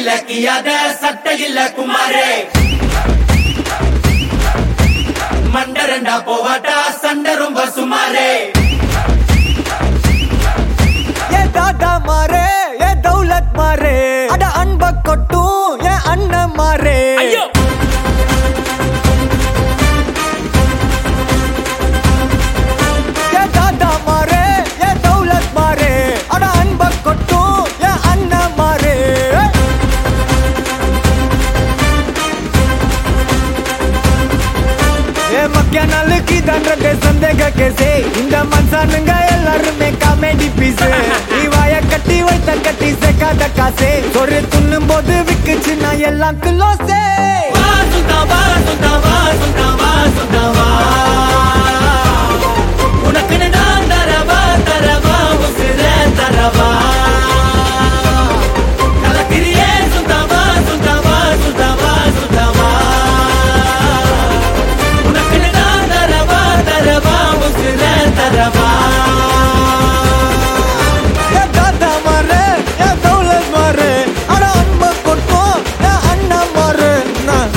சண்டையில கியாத சட்டையில குமாரே மண்டரண்டா போவாட்டா சண்டை ரொம்ப சுமாரே ஏ தாத்தா மாறே ஏ தௌலத் மாறே அட அன்ப கொட்டும் ஏ அண்ணன் மாறே ஐயோ ஏ தாத்தா மாறே ஏ தௌலத் மாறே அட அன்ப கொட்டும் ஏ அண்ணன் மாறே ஏ மக்கிய நாளுக்கு தண்டத்தை சந்தேக கேசே இந்த மனுஷனுங்க எல்லாருமே காமெடி பீஸ் நீ வாய கட்டி வைத்த கட்டி சேர்க்காத காசே ஒரு துண்ணும் போது விக்குச்சு நான் எல்லாம் கிலோசே வா சுத்தா வா சுத்தா வா சுத்தா வா சுத்தா வா உனக்குன்னு நான் தரவா தரவா உசிர தரவா கலக்கிறியே சுத்தவா சுத்தவா சுத்தவா சுத்தவா உனக்குன்னு நான் தரவா தரவா உசிர தரவா ஏ தாத்தா மாறு ஏ தௌலத் மாறு அட அன்ப கொட்டும் ஏ அண்ணன் மாறு நான்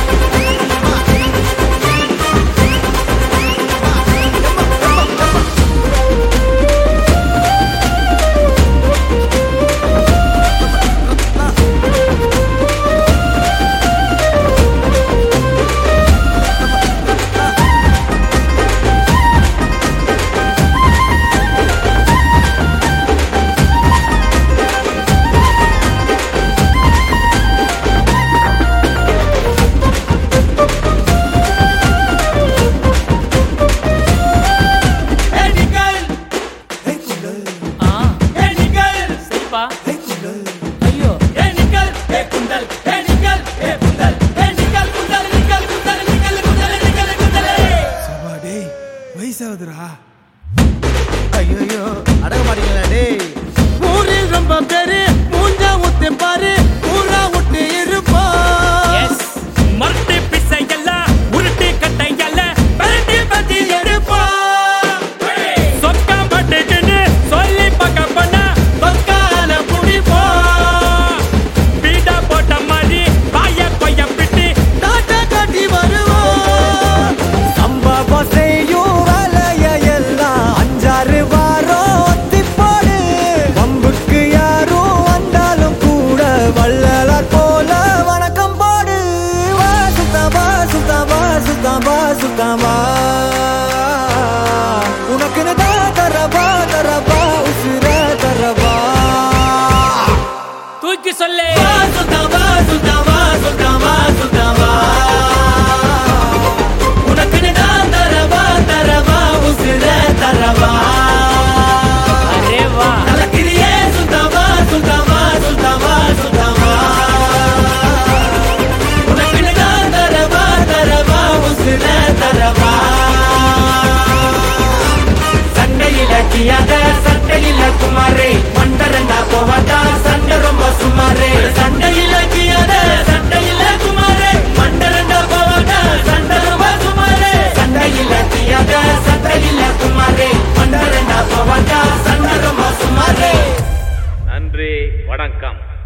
ஏ நிக்கல் ஆ ஏ நிக்கல் சரிப்பா ஐயோ ஏ நிக்கல் ஏ குண்டல் ஏ நிக்கல் ஏ குண்டல் ஏ நிக்கல் குண்டல் நிக்கல் குண்டல் நிக்கல் குண்டல் நிக்கல் குண்டல் சபா டேய் வயசாகுதுடா ஐயோ அடங்க மாட்டீங்களா டேய் ஊரில் ரொம்ப பேரு மூஞ்சா ஊத்து பாரு ஊரா விட்டு இருப்பா எஸ் மரட்டு பிசை எல்லாம் உருட்டு கட்டை எல்லாம் பரட்டி பத்தி எடுப்பா சொக்கா மாட்டுக்குன்னு சொல்லி பார்க்க பண்ணா பக்கால புடிப்பா பீடா போட்ட மாதிரி வாய கொய்ய பிட்டு டாட்டா காட்டி வருவோம் சம்பவம் செய்யும் வேலைய எல்லாம் அஞ்சாறு வாரம் ஒத்தி போடு வம்புக்கு யாரும் வந்தாலும் கூட வள்ளலார் போல வணக்கம் போடு வா சுத்தமா சுத்தமா சுத்தமா சுத்தமா உனக்குன்னு தான் தரவா தரவா உசுர தரவா தூக்கி சொல்லு வா சுத்தவா சுத்தவா சுத்தவா சுத்தவா உனக்குன்னு நான் தரவா தரவா உசிர தரவா அரே வா கலக்கிறியே சுத்தவா சுத்தவா சுத்தவா சுத்தவா உனக்குன்னு நான் தரவா தரவா உசிர தரவா சண்டையில கியாத சண்டையில குமாரே மண்டரண்டா போவாதா சண்டை ரொம்ப சுமாரே சண்டையில கியாத சண்டையில குமாரே மண்டரண்டா போவாதா சண்டை ரொம்ப சுமாரே சண்டையில கியாத சண்டையில குமாரே மண்டரண்டா போவாதா சண்டை ரொம்ப சுமாரே நன்றி வணக்கம்